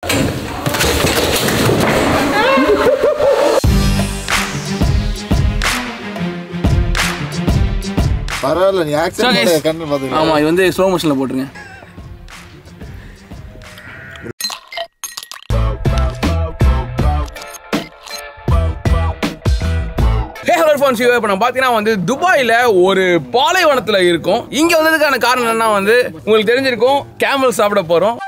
பரவாயில்ல நீ So action guys, கண்ணு பாத்துக்கலாம் ஆமாம் இது வந்து ஸ்லோ மோஷனில் போட்டுருங்க ஹே ஹலோ ஃபோன் சிவா இப்போ நம்ம பார்த்தீங்கன்னா வந்து துபாயில் ஒரு பாலைவனத்தில் இருக்கும் இங்கே வந்ததுக்கான காரணம் என்னன்னா வந்து உங்களுக்கு தெரிஞ்சிருக்கும் கேமல் சாப்பிட போகிறோம்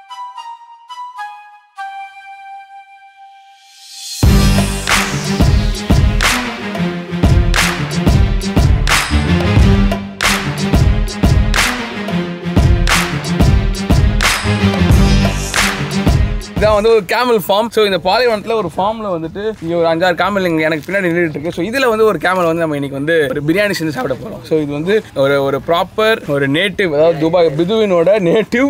இதான் வந்து ஒரு கேமல் ஃபார்ம் ஸோ இந்த பாலைவனத்தில் ஒரு ஃபார்மில் வந்துட்டு இங்கே ஒரு அஞ்சாறு கேமல் இங்கே எனக்கு பின்னாடி நின்றுட்டு இருக்கு ஸோ இதில் வந்து ஒரு கேமல் வந்து நம்ம இன்னைக்கு வந்து ஒரு பிரியாணி செஞ்சு சாப்பிட போகிறோம் ஸோ இது வந்து ஒரு ஒரு ப்ராப்பர் ஒரு நேட்டிவ் அதாவது துபாய் பிதுவினோட நேட்டிவ்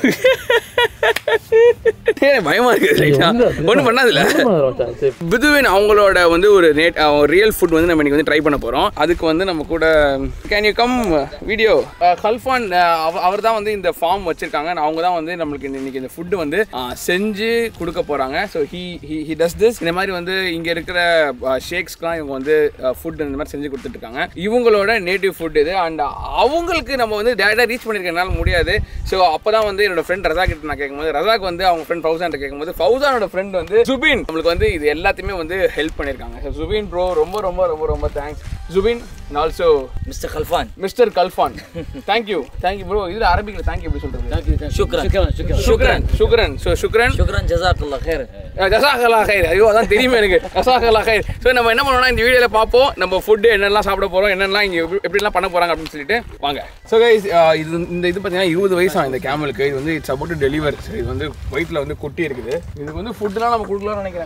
பயமா இருக்கு ஒன்றும் பண்ணாதுல்ல பிதுவின் அவங்களோட வந்து ஒரு நேட் ரியல் ஃபுட் வந்து நம்ம இன்னைக்கு வந்து ட்ரை பண்ண போகிறோம் அதுக்கு வந்து நம்ம கூட can you come video Khalfan அவர் தான் வந்து இந்த ஃபார்ம் வச்சிருக்காங்க அவங்க தான் வந்து நம்மளுக்கு இந்த- இன்னைக்கு இந்த ஃபுட்டு வந்து அஹ், செஞ்சு கொடுக்க போகிறாங்க so he he he does this இந்த மாதிரி வந்து இங்கே இருக்கிற ஷேக்ஸ்க்குலாம் இவங்க வந்து ஃபுட் இந்த மாதிரி செஞ்சு கொடுத்துட்ருக்காங்க இவங்களோட நேட்டிவ் ஃபுட் இது அண்ட் அவங்களுக்கு நம்ம வந்து டேரெக்டாக ரீச் பண்ணியிருக்கனால முடியாது ஸோ அப்போ தான் வந்து என்னோட ஃப்ரெண்ட் ரஜா கிட்ட நான் கேட்கும்போது ரஜாக் வந்து அவங்க ஃப்ரெண்ட் ஃபௌசான் கேட்கும்போது ஃபௌசானோட ஃப்ரெண்ட் வந்து சுபின் நம்மளுக்கு வந்து இது எல்லாத்தையுமே வந்து ஹெல்ப் பண்ணியிருக்காங்க ஸோ சுபின் ப்ரோ ரொம்ப ரொம்ப ரொம்ப ரொம்ப thanks Subin and also Mr. Khalfan. Mister Khalfan thank you thank you bro இதில் அரபிக்கில் தேங்க்யூ எப்படி சொல்கிறது Shukran. சுக்ரன் சுக்ரன் ஸோ சுக்ரன் Shukran, jazakallah khair. ஜசாகலா ஹைர் ஐயோ அதான் தெரியுமே எனக்கு ஜசாகலா ஹைர் ஸோ நம்ம என்ன பண்ணோம்னா இந்த வீடியோவில் பார்ப்போம் நம்ம ஃபுட்டு என்னெல்லாம் சாப்பிட போகிறோம் என்னெல்லாம் இங்கே எப்படிலாம் பண்ண போகிறாங்க அப்படின்னு சொல்லிட்டு வாங்க ஸோ கைஸ் இது இந்த இது பார்த்தீங்கன்னா இருபது வயசு இந்த கேமலுக்கு இது வந்து இட்ஸ் அபவுட் டெலிவர் இது வந்து வயிற்றில் வந்து கொட்டி இருக்குது இதுக்கு வந்து ஃபுட்டுலாம் நம்ம கொடுக்கலாம்னு நினைக்கிறேன்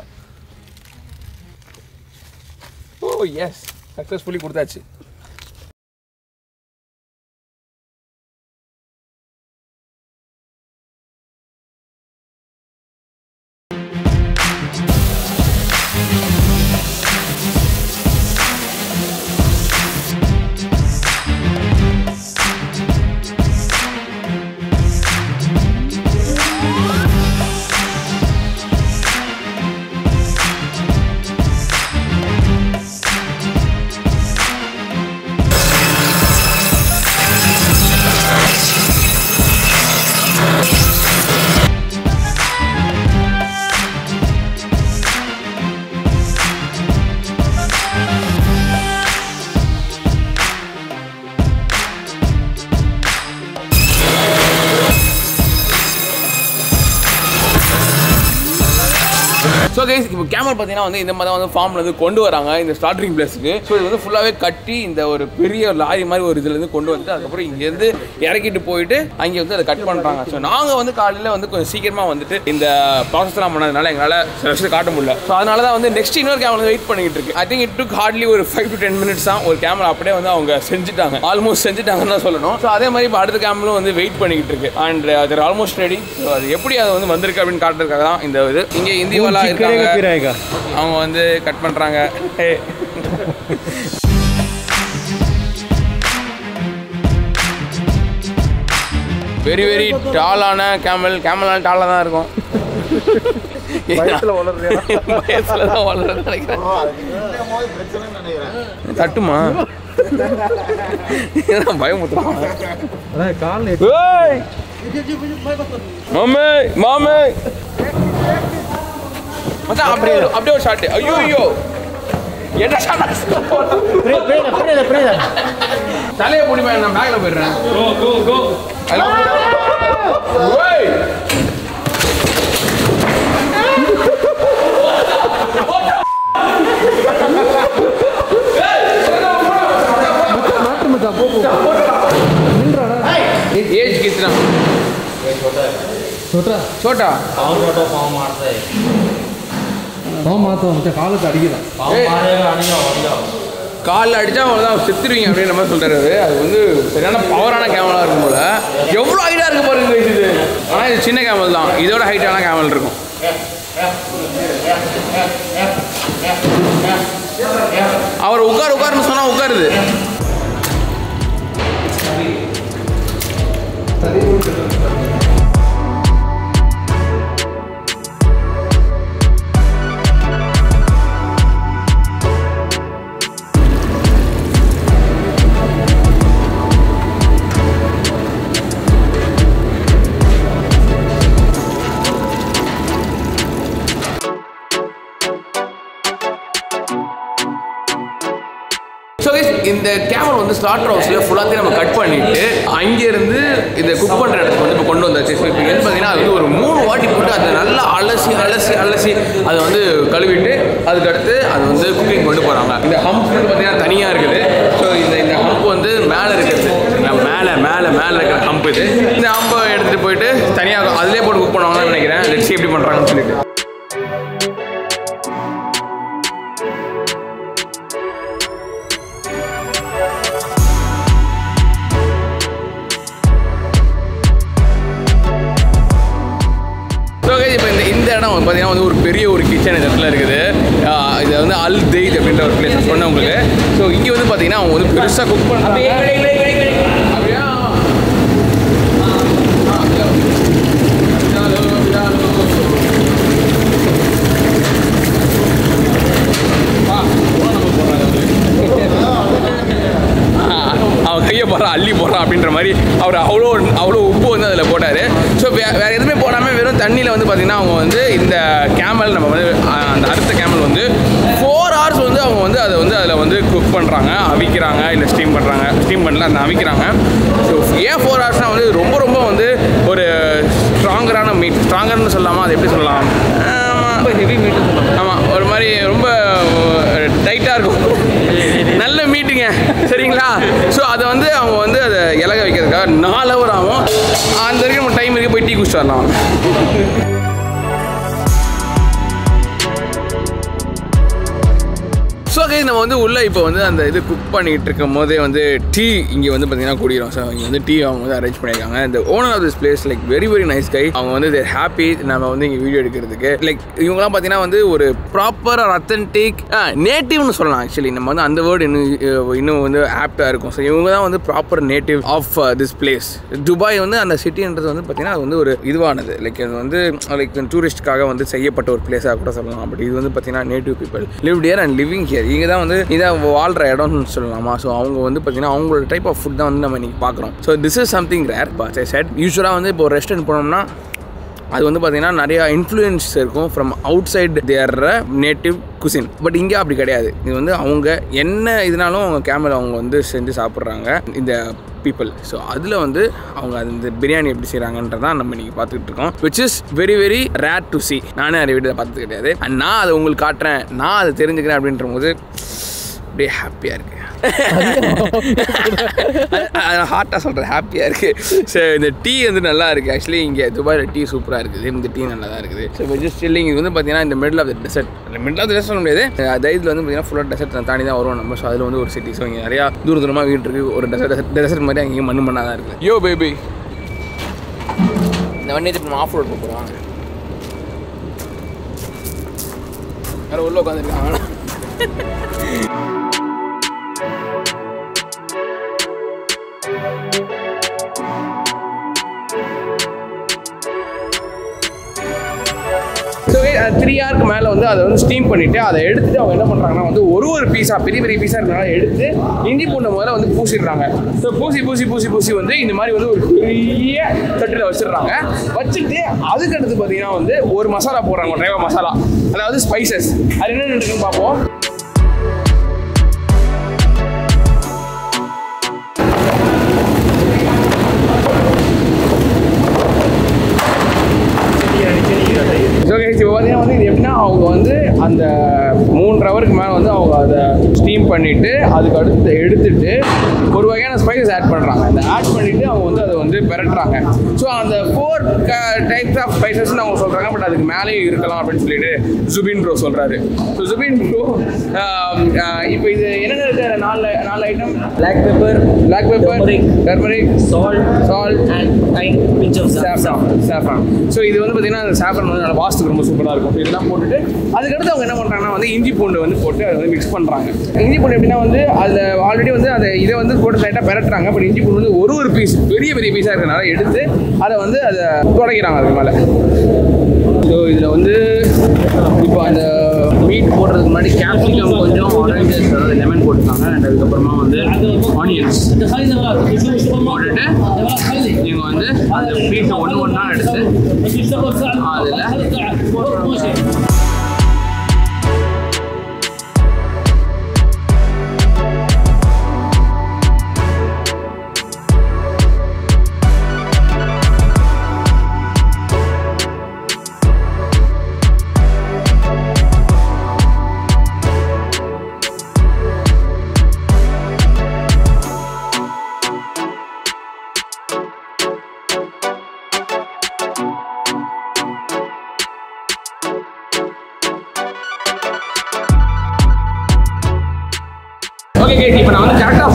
ஓ எஸ் சக்ஸஸ்ஃபுல்லி கொடுத்தாச்சு ஸோ கைஸ் இப்போ கேமல் பார்த்தீங்கன்னா வந்து இந்த மாதிரி தான் வந்து ஃபார்மில் வந்து கொண்டு வராங்க இந்த ஸ்டார்டிங் பிளேஸுக்கு ஸோ இது வந்து ஃபுல்லாகவே கட்டி இந்த ஒரு பெரிய லாரி மாதிரி ஒரு இதுலேருந்து கொண்டு வந்து அதுக்கப்புறம் இங்கேருந்து இறக்கிட்டு போயிட்டு அங்கே வந்து அதை கட் பண்ணுறாங்க ஸோ நாங்கள் வந்து காலையில் வந்து கொஞ்சம் சீக்கிரமாக வந்துட்டு இந்த ப்ராசஸ்லாம் பண்ணதுனால எங்களால் சில விஷயத்தை காட்ட முடியல ஸோ அதனால தான் வந்து நெக்ஸ்ட் இன்னொரு கேமல் வந்து வெயிட் பண்ணிட்டு இருக்கு I think it took hardly ஒரு ஃபைவ் டு டென் மினிட்ஸ் தான் ஒரு கேமரா அப்படியே வந்து அவங்க செஞ்சுட்டாங்க ஆல்மோஸ்ட் செஞ்சுட்டாங்கன்னு தான் சொல்லணும் ஸோ அதே மாதிரி இப்போ அடுத்த கேமலும் வந்து வெயிட் பண்ணிக்கிட்டு இருக்கு அண்ட் அது ஆல்மோஸ்ட் ரெடி ஸோ அது எப்படி அது வந்து வந்திருக்கு அப்படின்னு காட்டுறதுக்காக தான் இந்த இது இங்கே இந்தியாவெல்லாம் இருக்காங்க அவங்க வந்து கட் பண்ணுறாங்க வெரி வெரி டாலான கேமல் கேமலான டாலாக தான் இருக்கும் வயசுல வளருது வயசுல தான் வளருதுன்னு நினைக்கிறேன் பிரச்சனைன்னு நினைக்கிறேன் தட்டுமா ஏன் பயமுத்துறான் கால் ஏய் மாமே மாமே மச்சான் அப்படியே ஒரு- அப்படியே ஒரு ஷாட் ஐயோ ஐயோ என்ன ஷாட் தலையை முடியுமா நான் பேக்ல போயிடுறேன் கோ கோ கோ ஓய் ಏಜ್ कितना छोटा छोटा पाँव मातो मचा காலுக்கு அடிக்குதான் காலில் அடிச்சா அவ்வளோதான் செத்துருவீங்க அப்படின்னு நம்ம சொல்றாரு அவரு. அது வந்து சரியான பவரான கேமரா இருக்கும் போல எவ்வளோ ஹைட்டாக இருக்கு பாருங்க guys இது ஆனால் இது சின்ன கேமல் தான் இதோட ஹைட்டான கேமல் இருக்கும் அவர் உட்கார் உட்காருன்னு சொன்னா உட்காருது இந்த கேமல் வந்து ஸ்லாட்டர் ஹவுஸில் ஃபுல்லாத்தையும் நம்ம கட் பண்ணிட்டு அங்கேருந்து இந்த குக் பண்ணுற இடத்துக்கு வந்து இப்போ கொண்டு வந்தாச்சு ஸோ இப்போ வந்து பார்த்தீங்கன்னா அது வந்து ஒரு மூணு வாட்டி போட்டு அதை நல்லா அலசி அலசி அலசி அதை வந்து கழுவிட்டு அதுக்கடுத்து அது வந்து குக்கிங் கொண்டு போகிறாங்க இந்த ஹம்ப் வந்து பார்த்தீங்கன்னா தனியாக இருக்குது ஸோ இந்த இந்த ஹம்ப் வந்து மேலே இருக்குது மேலே மேலே மேலே இருக்கிற ஹம்ப் இது இந்த ஹம்பை எடுத்துகிட்டு போயிட்டு தனியாக அதிலே போட்டு குக் பண்ணுவாங்கன்னு நினைக்கிறேன் லெட்ஸ் எப்படி பண்ணுறாங்கன்னு சொல்லிட்டு ஸோ இப்போ இந்த இந்த இடம் வந்து பார்த்தீங்கன்னா வந்து ஒரு பெரிய ஒரு கிச்சன் இந்த இடத்துல இருக்குது ஆஹ் இது வந்து அல் தெய்த் அப்படின்ற ஒரு பிளேஸ் சொன்னேன் உங்களுக்கு ஸோ இங்கே வந்து பார்த்தீங்கன்னா அவங்க வந்து பெருசாக குக் பண்ணுறாங்க அப்படியா அவன் கையை போடுறான் அள்ளி போடுறான் அப்படின்ற மாதிரி அவர் அவ்வளோ அவ்வளோ உப்பு வந்து அதில் போட்டார் ஸோ வே வேறு எதுவுமே போடாமல் வெறும் தண்ணியில் வந்து பார்த்திங்கன்னா அவங்க வந்து இந்த கேமல் நம்ம வந்து அஹ், அந்த அறுத்த கேமல் வந்து ஃபோர் ஹவர்ஸ் வந்து அவங்க வந்து அதை வந்து அதில் வந்து குக் பண்ணுறாங்க அவிக்கிறாங்க இல்லை ஸ்டீம் பண்ணுறாங்க ஸ்டீம் பண்ணல அந்த அவிக்கிறாங்க ஸோ ஏன் ஃபோர் ஹவர்ஸ்னால் வந்து ரொம்ப ரொம்ப வந்து ஒரு ஸ்ட்ராங்கரான மீட் ஸ்ட்ராங்கர்னு சொல்லலாமா அது எப்படி சொல்லலாம் ரொம்ப ஹெவி மீட் ஆமாம் ஒரு மாதிரி ரொம்ப டைட்டாக இருக்கும் நல்ல மீட்டுங்க சரிங்களா ஸோ அதை வந்து அவங்க வந்து அதை இலக வைக்கிறதுக்காக நாலு ஹவர் ஆகும் அந்த வரைக்கும் நம்ம டைம் இருக்கு போய் டீ குடிச்சிட்டு வரலாம் ஸோ கை நம்ம வந்து உள்ளே இப்போ வந்து அந்த இது குக் பண்ணிட்டு இருக்கும் போதே வந்து டீ இங்கே வந்து பார்த்தீங்கன்னா குடிக்கிறோம் ஸோ இங்கே வந்து டீ அவங்க வந்து அரேஞ்ச் பண்ணியிருக்காங்க இந்த owner of this place like very very nice guy அவங்க வந்து தேர் ஹாப்பி நம்ம வந்து இங்கே வீடியோ எடுக்கிறதுக்கு லைக் இவங்கலாம் பார்த்தீங்கன்னா வந்து ஒரு ப்ராப்பர் அத்தன்டிக் நேட்டிவ்னு சொல்லலாம் ஆக்சுவலி நம்ம வந்து அந்த வேர்டு இன்னும் அஹ், இன்னும் வந்து ஆப்டாக இருக்கும் ஸோ இவங்க தான் வந்து proper native of this place Dubai வந்து அந்த சிட்டின்றது வந்து பார்த்தீங்கன்னா அது வந்து ஒரு இதுவானது லைக் அது வந்து லைக் டூரிஸ்ட்காக வந்து செய்யப்பட்ட ஒரு பிளேஸாக கூட சொல்லலாம் பட் இது வந்து பார்த்தீங்கன்னா native people live there and living here இங்கே தான் வந்து இதான் வாழ்கிற இடம்னு சொல்லலாமா ஸோ அவங்க வந்து பார்த்தீங்கன்னா அவங்களோட டைப் ஆஃப் ஃபுட் தான் வந்து நம்ம இன்னைக்கு பார்க்குறோம் so this is something rare but I said யூஸ்வலாக வந்து இப்போ ஒரு ரெஸ்டாரண்ட் போனோம்னா அது வந்து பார்த்தீங்கன்னா நிறையா இன்ஃப்ளூயன்ஸ் இருக்கும் from outside their native cuisine but இங்கே அப்படி கிடையாது இது வந்து அவங்க என்ன இதனாலும் அவங்க கேமரா அவங்க வந்து செஞ்சு சாப்பிட்றாங்க இந்த பீப்புள் ஸோ அதில் வந்து அவங்க அது இந்த பிரியாணி எப்படி செய்கிறாங்கன்றதான் நம்ம இன்றைக்கி பார்த்துக்கிட்டு இருக்கோம் which is very very rare to see நானே நிறைய வீடியோ பார்த்தது கிடையாது அண்ட் நான் அதை உங்களுக்கு காட்டுறேன் நான் அதை தெரிஞ்சுக்கிறேன் அப்படின்ற போது அப்படியே ஹாப்பியாக இருக்கு ஹார்ட்டாக சொல்கிறேன் ஹாப்பியாக இருக்குது ஸோ இந்த டீ வந்து நல்லா இருக்குது ஆக்சுவலி இங்கே துபாயில் டீ சூப்பராக இருக்குது இந்த டீ நல்லா தான் இருக்குது ஸோ ஜஸ்ட் சில்லிங் இது வந்து பார்த்தீங்கன்னா இந்த middle of the desert middle of the சொல்ல முடியாது தைத்தில் வந்து பார்த்தீங்கன்னா ஃபுல்லாக டெசர்ட் தாண்டி தான் வருவோம் நம்ம ஸோ அதில் வந்து ஒரு சிட்டி ஸோ இங்கே நிறையா தூர தூரமாக வீடு இருக்குது ஒரு டெசர்ட் டெசர்ட் மாதிரி அங்கேயும் மண்ணு மண்ணாக தான் இருக்குது யோ பேபி இந்த வண்டி எடுத்து நம்ம ஆஃப் ரோட் போகிறோம் யாரோ உள்ள உட்காந்துருக்காங்க ஸோ த்ரீ ஹவருக்கு மேலே வந்து அதை வந்து ஸ்டீம் பண்ணிவிட்டு அதை எடுத்துட்டு அவங்க என்ன பண்ணுறாங்கன்னா வந்து ஒரு ஒரு பீஸாக பெரிய பெரிய பீஸாக இருக்கனால எடுத்து இஞ்சி பூண்டை முதல்ல வந்து பூசிடுறாங்க ஸோ பூசி பூசி பூசி பூசி வந்து இந்த மாதிரி வந்து ஒரு பெரிய தட்டில் வச்சிடுறாங்க வச்சுட்டு அதுக்கு அடுத்து பார்த்தீங்கன்னா வந்து ஒரு மசாலா போடுறாங்க டிரைவர் மசாலா அதாவது ஸ்பைசஸ் அது என்ன இருக்குன்னு பார்ப்போம் ஓகே இப்போ பார்த்தீங்கன்னா வந்து இது எப்படின்னா அவங்க வந்து அந்த மூன்று ஹவருக்கு மேலே வந்து அவங்க அதை ஸ்டீம் பண்ணிவிட்டு அதுக்கு அடுத்து எடுத்துட்டு ஒரு வகையான ஸ்பைசஸ் ஆட் பண்ணுறாங்க அந்த ஆட் பண்ணிவிட்டு அவங்க வந்து அதை வந்து பெரட்டுறாங்க ஸோ அந்த ஃபோர் டைப்ஸ் ஆஃப் ஸ்பைசஸ்னு அவங்க சொல்கிறாங்க பட் அதுக்கு மேலேயும் இருக்கலாம் அப்படின்னு சொல்லிட்டு ஜுபின் ப்ரோ சொல்கிறாரு ஸோ ஜுபின் ப்ரோ இப்போ இது என்னென்ன இருக்கு நாலு நாலு item Black pepper, black pepper Turmeric. Turmeric salt, salt and tiny pinch of saffron saffron. Saffron so இது வந்து பார்த்தீங்கன்னா அந்த சாஃப்ரான் வந்து நல்லா வாஸ்துக்கு ரொம்ப சூப்பராக இருக்கும் So இதெல்லாம் போட்டுட்டு அதுக்கடுத்து அவங்க என்ன பண்ணுறாங்கன்னா வந்து இஞ்சி பூண்டு வந்து போட்டு அதை வந்து மிக்ஸ் பண்ணுறாங்க இஞ்சி பூண்டு எப்படின்னா வந்து அதில் ஆல்ரெடி வந்து அதை இதை வந்து போட்டு லைட்டாக பெரட்டுறாங்க பட் இஞ்சி பூண்டு வந்து ஒரு ஒரு பீஸ் பெரிய பெரிய பீஸாக இருக்கிறனால எடுத்து அதை வந்து அதை துடைக்கிறாங்க அதுக்கு மேலே ஸோ இதில் வந்து இப்போ அந்த மீட் போடுறதுக்கு முன்னாடி கேப்சிகம் கொஞ்சம் ஆரஞ்சஸ் அதாவது லெமன் போட்டுருக்காங்க அண்ட் அதுக்கப்புறமா வந்து ஆனியன்ஸ் போட்டுட்டு நீங்கள் வந்து அந்த பீஸை ஒன்று ஒன்றா எடுத்து அதில்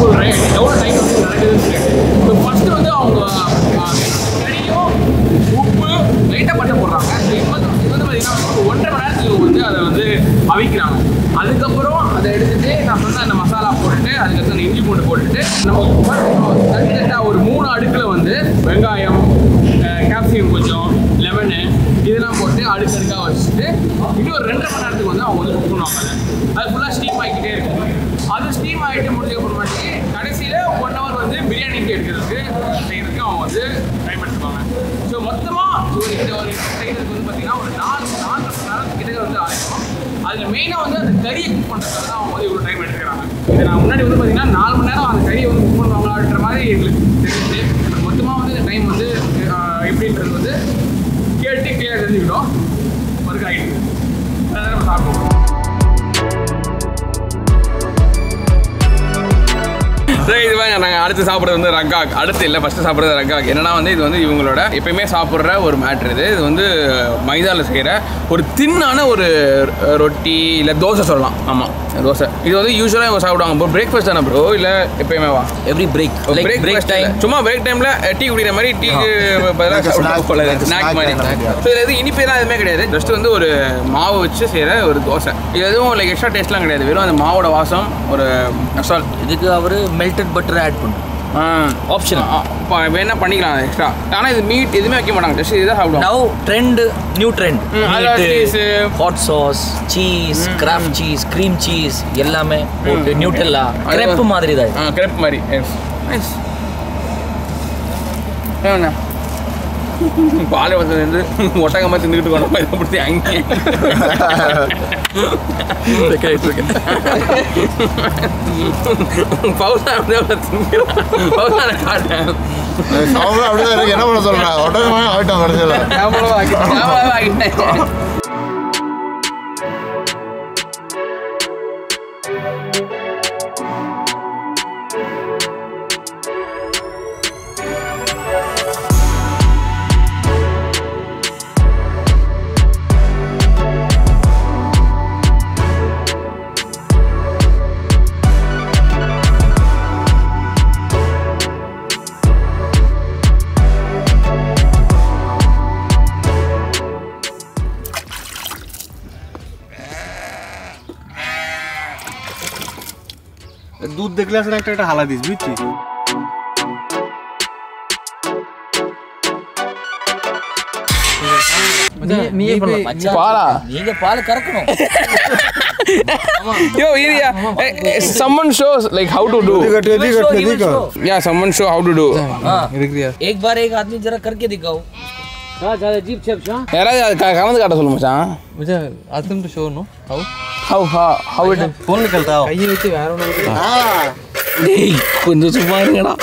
சொல்கிறேன் எவ்வளோ டைம் வந்து நடக்குதுன்னு சொல்லிட்டு இப்போ ஃபஸ்ட்டு வந்து அவங்க ஆ, கறியும் உப்பு லைட்டாக பட்டை போடுறாங்க So, இப்போ வந்து இது வந்து பார்த்தீங்கன்னா ஒரு ஒன்றரை மணி நேரத்துக்கு வந்து அதை வந்து அவிக்கிறாங்க அதுக்கப்புறம் அதை எடுத்துட்டு நான் சொன்ன அந்த மசாலா போட்டுட்டு அதுக்கப்புறம் அந்த இஞ்சி பூண்டு போட்டுட்டு நம்ம தட்டு தட்டா ஒரு மூணு அடுக்கில் வந்து வெங்காயம் கேப்சிகம் கொஞ்சம் லெமனு இதெல்லாம் போட்டு அடுக்கு அடுக்காக வச்சுட்டு இன்னும் ஒரு ரெண்டரை மணி நேரத்துக்கு வந்து அவங்க வந்து குக் பண்ணுவாங்க அதை. அது ஃபுல்லாக ஸ்டீம் ஆகிக்கிட்டே இருக்கும் அது ஸ்டீம் ஆகிட்டு முடிஞ்சதுக்கப்புறமாட்டி கடைசியில் ஒன் ஹவர் வந்து பிரியாணிக்கு எடுக்கிறதுக்கு செய்யறதுக்கு அவங்க வந்து டைம் எடுத்துப்பாங்க ஸோ மொத்தமாக ஒரு இந்த ஒரு செய்யறதுக்கு வந்து பார்த்தீங்கன்னா ஒரு நாலு நாலு மணி நேரம் கிட்ட வந்து ஆகிடும் அதில் மெயினாக வந்து அந்த கறியை குக் பண்ணுறதுக்காக தான் அவங்க வந்து இவ்வளோ டைம் எடுத்துக்கிறாங்க இது நான் முன்னாடி வந்து பார்த்தீங்கன்னா நாலு மணி நேரம் அந்த கறியை வந்து குக் பண்ணுவாங்களான்ற மாதிரி எங்களுக்கு தெரிஞ்சு மொத்தமாக வந்து இந்த டைம் வந்து ஆஹ், எப்படின்றது வந்து கேட்டு கிளியர் தெரிஞ்சுக்கிட்டோம் ஒர்க் ஆகிட்டு அதை நம்ம சாப்பிடுவோம் சரி இது பாருங்க நாங்கள் அடுத்து சாப்பிட்றது வந்து ரக்காக் அடுத்து இல்லை ஃபஸ்ட்டு சாப்பிட்றது ரக்காக் என்னன்னா வந்து இது வந்து இவங்களோட எப்பயுமே சாப்பிட்ற ஒரு மேட்ரு இது இது வந்து மைதாவில் செய்கிற ஒரு தின்னான ஒரு ரொட்டி இல்லை தோசை சொல்லலாம் ஆமாம் தோசை இது வந்து யூஸ்வலாக இவங்க சாப்பிடுவாங்க ப்ரோ பிரேக்ஃபாஸ்ட் தானே ப்ரோ இல்லை எப்பயுமே வா Every break. Like break, break time. Time சும்மா பிரேக் டைம்ல டீ குடிக்கிற மாதிரி டீக்கு பதிலாக Like a snack. போல Like a ஸ்நாக் snack மாதிரி kind of, ஸோ இது எதுவும் இனிப்பெல்லாம் எதுவுமே கிடையாது ஜஸ்ட் வந்து ஒரு மாவு வச்சு செய்கிற ஒரு தோசை இது எதுவும் லைக் எக்ஸ்ட்ரா டேஸ்ட்லாம் கிடையாது வெறும் அந்த மாவோட வாசம் ஒரு மசால் இதுக்கு அவர் மெல்டட் பட்டர் ஆட் பண்ணும் Optional. வேணா பண்ணிக்கலாம் எக்ஸ்ட்ரா ஆனால் இது மீட் எதுவுமே வைக்க மாட்டாங்க ஜஸ்ட் இதுதான் சாப்பிடுவாங்க நவ் ட்ரெண்ட் நியூ ட்ரெண்ட் ம், அதுல cheese. Hot sauce cheese Kraft cheese cream cheese எல்லாமே போட்டு நியூட்டெல்லா அது- கிரெப் மாதிரி தான் ஆ கிரெப் மாதிரி எஸ் நைஸ் ஏண்ணா பாலை வந்து ஒட்டகமாக தின்னுக்கிட்டு கொண்டு போய் அப்படி அங்கே பவுசா வந்து அவனை திங்கிறான் பவுசான காட்டேன் அவங்க அப்படிதான் இருக்கு என்ன பண்ண சொல்றேன் ஒட்டகமே ஆகிட்டோம் கடைசியில் கேமராவை ஆக்கி- கேமராவை ஆக்கிட்டேன். দুধ দেখলে আসলে একটা একটা হালা দিস বুঝছিস நீயே பண்ணலாம் மச்சான், பாலா? நீங்க பால் கறக்கணும் Yo, Iria, eh, eh, someone shows like how to do. এদিকে He will show, he will এদিকে show. Yeah, someone show how to do. हाँ, இருக்கிறியா एक बार एक आदमी जरा करके दिखाओ யாராவது அது க- கலந்து காட்ட சொல்லு மச்சான் மச்சா அதுக்கு so no how how how it phone নিকলতা கையை வச்சு வேற ஒன்று டேய் கொஞ்சம் சும்மா இருங்கடா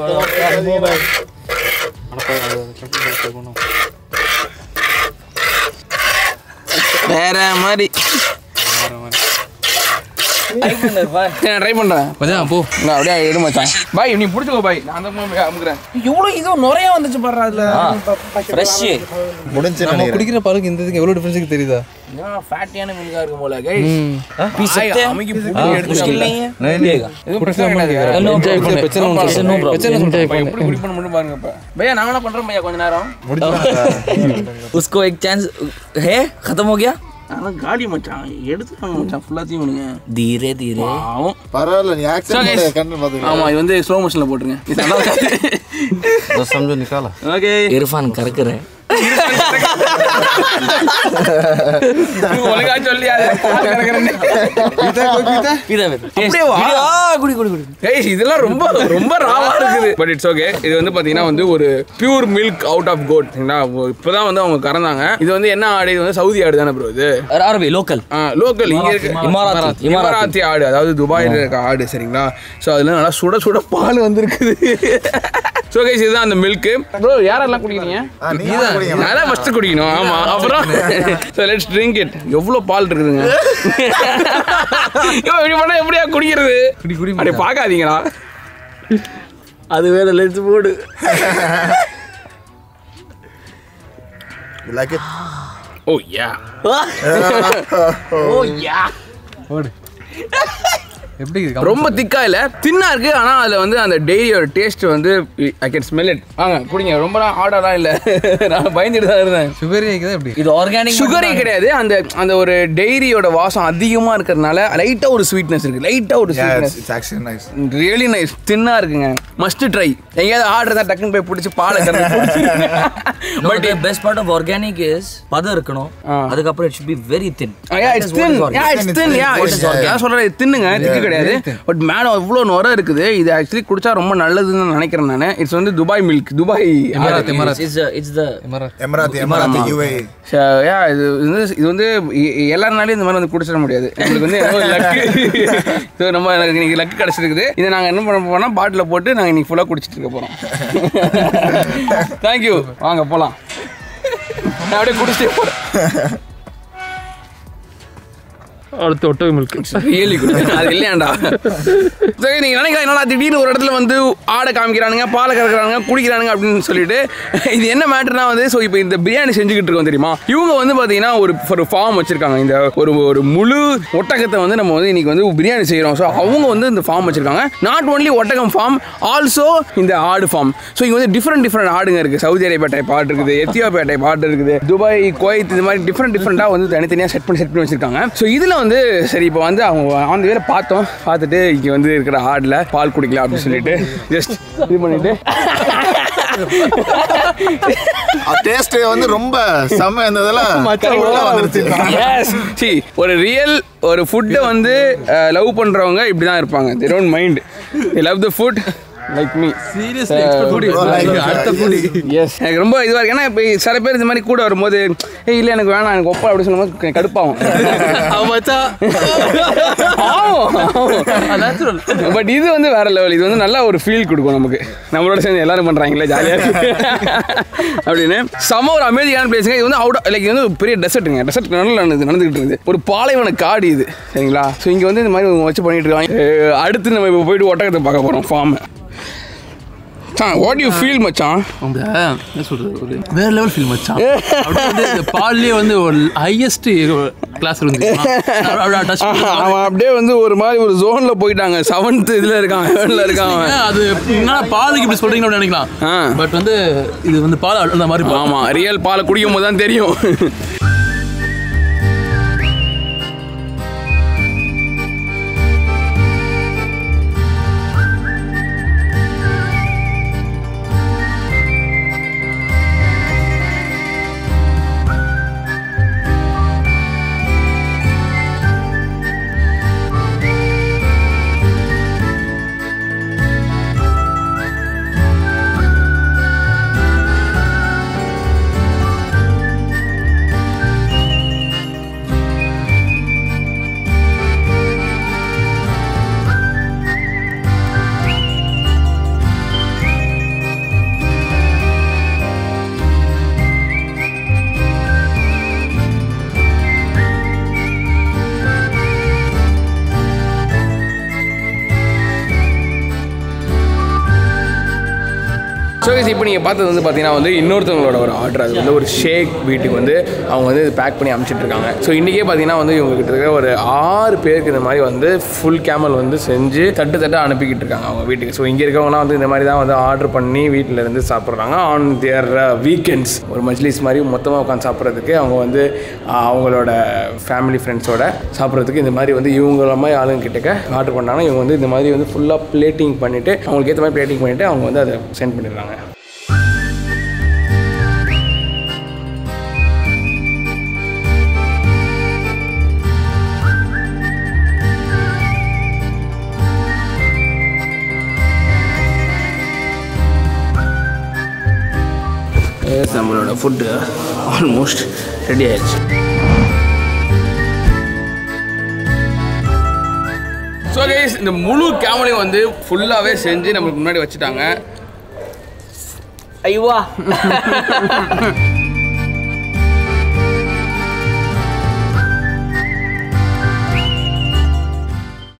வேற மாதிரி நான் ட்ரை பண்றேன் மச்சான் போ நான் அப்படியே எடு மச்சான் பாய் நீ பிடிச்சிக்கோ பாய் நான் அந்த மாதிரி அமுக்குறேன் இவ்வளோ இது நிறைய வந்துச்சு பாரு அதுல फ्रेश முடிஞ்சு நம்ம நினைக்கிறேன் குடிக்கிற பாலுக்கு இந்த இதுக்கு எவ்வளோ டிஃபரன்ஸுக்கு தெரியுதா ஃபேட்டியான மில்கா இருக்கும் போல கைஸ் पी सकते हैं அமுக்கி हाँ, புடி எடுத்து मुश्किल नहीं है எதுவும் பிரச்சனை கிடையாது No Enjoy problem. பண்ணு. பிரச்சனை No ஒண்ணும் problem. இல்லை. No problem. பிரச்சனை இப்ப enjoy எப்படி குடிப்பணும் மட்டும் பாருங்க இப்ப பையா நாங்க என்ன பண்றோம் பையா கொஞ்ச நேரம் उसको एक चांस है खत्म हो गया ஆனா காடி மச்சான் எடுத்துட்டாங்க மச்சான் ஃபுல்லாத்தையும் விடுங்க धीरे धीरे ஆகும் பரவாயில்ல நீ So, guys, ஆக்சிடென்ட் கண்டு பார்த்துக்கலாம் ஆமா இது வந்து ஸ்லோ மோஷன்ல போட்டுருங்க இது நல்லா দশ সমঝো নিকালা ஓகே इरफान कर कर है ஒழுங்கா சொல்லி அது கிடக்குறேன்னு. पीता पीता அப்படியே வா. गुड़ी गुड़ी गुड़ी Guys, இதெல்லாம் ரொம்ப ரொம்ப ராவா இருக்குது பட் இட்ஸ் ஓகே இது வந்து பாத்தீங்கன்னா வந்து ஒரு pure milk out of goat இப்பதான் வந்து அவங்க கறந்தாங்க இது வந்து என்ன ஆடு இது வந்து சவுதி ஆடு தானே ப்ரோ இது अरबी लोकल லோக்கல் இங்க இருக்கு இமாராத்தி. இமாராத்தி. இமாராத்தி ஆடு அதாவது துபாயில் இருக்க ஆடு சரிங்களா ஸோ அதுல நல்லா சுட சுட பால் வந்திருக்குது ஸோ கைஸ் இதுதான் அந்த மில்க் ப்ரோ யாரெல்லாம் குடிக்கிறீங்க ஆ, நீங்க தான் குடிங்க. நான் தான் ஃபர்ஸ்ட் குடிக்கணும் ஆமா அப்புறம் ஸோ லெட்ஸ் ட்ரிங்க் இட் எவ்வளோ பால் இருக்குதுங்க ஐயோ, இப்படி பண்ணா எப்படியா குடிக்கிறது குடி, குடி அப்படி பார்க்காதீங்களா அது வேற லென்ஸ் போடு You like it? ஓ யா ओ या ஓடு எப்படி இது? ரொம்ப திக்கா இல்ல தின்னா இருக்கு ஆனா அதுல வந்து அந்த டெய்ரியோட டேஸ்ட் வந்து ஐ கேன் ஸ்மெல் இட் வாங்க குடிங்க ரொம்ப ஆர்டர்லாம் இல்ல நான் பயந்துட்டு தான் இருந்தேன் சுகரே இருக்குதா எப்படி இது ஆர்கானிக் சுகரே கிடையாது அந்த அந்த ஒரு டெய்ரியோட வாசம் அதிகமா இருக்கிறதுனால லைட்டா ஒரு ஸ்வீட்னஸ் இருக்கு லைட்டா ஒரு Yeah, it's, sweetness it's actually nice. Really nice தின்னா இருக்குங்க மஸ்ட் ட்ரை எங்கேயாவது ஆர்டர் தான் டக்குன்னு போய் பிடிச்சி பாலை கறந்து but best part of organic is பதம் இருக்கணும் அதுக்கப்புறம் it should be very thin yeah, it's thin. Yeah, it's thin. Yeah, What is it's- organic? நான் சொல்றேன், இது தின்னுங்க, திக்கு கிடையாது. But மேல அவ்வளவு நுரை இருக்குது. இது actually குடிச்சா ரொம்ப நல்லதுன்னு நினைக்கிறேன் நானு. It's வந்து துபாய் milk. துபாய் எமராத் எமராத் இட்ஸ் இட்ஸ் த எமராத் Emirati, Emirati, UAE. So, yeah, இது வந்து இது வந்து எ- எ- எல்லாருனாலையும் இந்த மாதிரி வந்து குடிச்சிட முடியாது நம்மளுக்கு வந்து ஏதோ லக்கு ஸோ நம்ம எனக்கு இன்னைக்கு லக்கு கிடச்சிருக்குது இதை நாங்கள் என்ன பண்ண போறோம்னா பாட்டில் போட்டு நாங்கள் இன்னைக்கு ஃபுல்லாக குடிச்சிட்டு இருக்க போகிறோம் தேங்க்யூ வாங்க போகலாம் நான் அப்படியே குடிச்சிட்டே போகிறேன் அடுத்து ஒட்டக மில்க் ரியலி குட் அது இல்லையாண்டா சரி நீங்க நினைக்கலாம் என்னடா திடீர்னு ஒரு இடத்துல வந்து ஆடை காமிக்கிறானுங்க பாலை கறக்குறானுங்க குடிக்கிறானுங்க அப்படின்னு சொல்லிட்டு இது என்ன மேட்டர்னா வந்து ஸோ இப்போ இந்த பிரியாணி செஞ்சுக்கிட்டு இருக்கோம் தெரியுமா இவங்க வந்து பார்த்தீங்கன்னா ஒரு ஒரு ஃபார்ம் வச்சிருக்காங்க இந்த ஒரு ஒரு முழு ஒட்டகத்தை வந்து நம்ம வந்து இன்னைக்கு வந்து பிரியாணி செய்கிறோம் ஸோ அவங்க வந்து இந்த ஃபார்ம் வச்சிருக்காங்க நாட் ஒன்லி ஒட்டகம் ஃபார்ம் ஆல்சோ இந்த ஆடு ஃபார்ம் ஸோ இங்கே வந்து டிஃப்ரெண்ட் டிஃப்ரெண்ட் ஆடுங்க இருக்குது சவுதி அரேபியா டைப் ஆடு இருக்குது எத்தியோப்பியா டைப் ஆடு இருக்குது துபாய் குவைத் இது மாதிரி டிஃப்ரெண்ட் டிஃப்ரெண்ட்டாக வந்து தனித்தனியாக செட் பண்ணி செட் பண்ணி வச்சிருக்காங்க ஸோ இதில் வந்து சரி இப்போ வந்து அவங்க அந்த வேலை பார்த்தோம் பார்த்துட்டு இங்கே வந்து இருக்கிற ஆடில் பால் குடிக்கலாம் அப்படின்னு சொல்லிட்டு ஜஸ்ட் இது பண்ணிட்டு டேஸ்ட் வந்து ரொம்ப செம்ம இருந்ததுல உள்ள வந்துருச்சு Yes. See, ஒரு ரியல் ஒரு ஃபுட்டை வந்து லவ் பண்றவங்க இப்படி தான் இருப்பாங்க they don't mind they love the food like me seriously அடுத்த புடி எஸ் எனக்கு ரொம்ப இதுவாக இருக்கு ஏன்னா இப்போ சில பேர் இந்த மாதிரி கூட வரும்போது ஏய் இல்லை எனக்கு வேணாம் எனக்கு ஒப்பா அப்படி சொல்லும்போது கடுப்பாகும் பட் இது வந்து வேற லெவல் இது வந்து நல்ல ஒரு ஃபீல் கொடுக்கும் நமக்கு நம்மளோட சேர்ந்து எல்லாரும் பண்றாங்களே ஜாலியாக அப்படின்னு செம ஒரு அமேசிங்கான பிளேஸுங்க இது வந்து அவுட் லைக் இது வந்து ஒரு பெரிய டெசர்ட்டுங்க டெசர்ட் நல்ல நடந்து நடந்துகிட்டு இருக்குது ஒரு பாலைவன காடு இது சரிங்களா ஸோ இங்கே வந்து இந்த மாதிரி வச்சு பண்ணிட்டு இருக்காங்க அஹ் அடுத்து நம்ம இப்போ போயிட்டு ஒட்டகத்தை பார்க்க போகிறோம் ஃபார்ம் வாட் யூ ஃபீல் மச்சான் அந்த என்ன சொல்றது ஒரு வேற லெவல் ஃபீல் மச்சான் அப்படியே வந்து இந்த பால்லயே வந்து ஒரு ஹையஸ்ட் கிளாஸ் இருந்து டச் அவன் அப்படியே வந்து ஒரு மாதிரி ஒரு ஜோன்ல போயிட்டாங்க செவன்த் இதுல இருக்கான் செவன்ல இருக்கான் அவன். அது என்ன பாலுக்கு இப்படி சொல்றீங்கன்னு நினைக்கலாம் ஆ. பட் வந்து இது வந்து பால் அந்த மாதிரி பால். ஆமா ரியல் பாலை குடிக்கும் போது தான் தெரியும் ஸோ இப்போ நீங்கள் பார்த்தது வந்து பார்த்தீங்கன்னா வந்து இன்னொருத்தவங்களோட ஒரு ஆர்டர் அது வந்து ஒரு ஷேக் வீட்டுக்கு வந்து அவங்க வந்து பேக் பண்ணி அனுப்பிச்சிட்டு இருக்காங்க ஸோ இன்றைக்கே பார்த்தீங்கன்னா வந்து இவங்க கிட்ட இருக்கிற ஒரு ஆறு பேருக்கு இந்த மாதிரி வந்து ஃபுல் கேமல் வந்து செஞ்சு தட்டு தட்டு அனுப்பிக்கிட்டு இருக்காங்க அவங்க வீட்டுக்கு ஸோ இங்கே இருக்கவங்கலாம் வந்து இந்த மாதிரி தான் வந்து ஆர்டர் பண்ணி வீட்டில் இருந்து சாப்பிட்றாங்க ஆன் தியர் வீக்கெண்ட்ஸ் ஒரு மஜ்லிஸ் மாதிரி மொத்தமாக உட்காந்து சாப்பிட்றதுக்கு அவங்க வந்து ஆஹ், அவங்களோட ஃபேமிலி ஃப்ரெண்ட்ஸோட சாப்பிட்றதுக்கு இந்த மாதிரி வந்து இவங்கள மாதிரி ஆளுங்க கிட்டக்க ஆர்டர் பண்ணாங்கன்னா இவங்க வந்து இந்த மாதிரி வந்து ஃபுல்லாக பிளேட்டிங் பண்ணிவிட்டு அவங்களுக்கு ஏற்ற மாதிரி பிளேட்டிங் பண்ணிவிட்டு அவங்க வந்து அதை சென்ட் பண்ணிடுறாங்க Yes, நம்மளோட ஃபுட்டு ஆல்மோஸ்ட் ரெடி ஆயிடுச்சு ஸோ கைஸ் இந்த முழு கேமரையும் வந்து ஃபுல்லாகவே செஞ்சு நம்மளுக்கு முன்னாடி வச்சுட்டாங்க ஐவா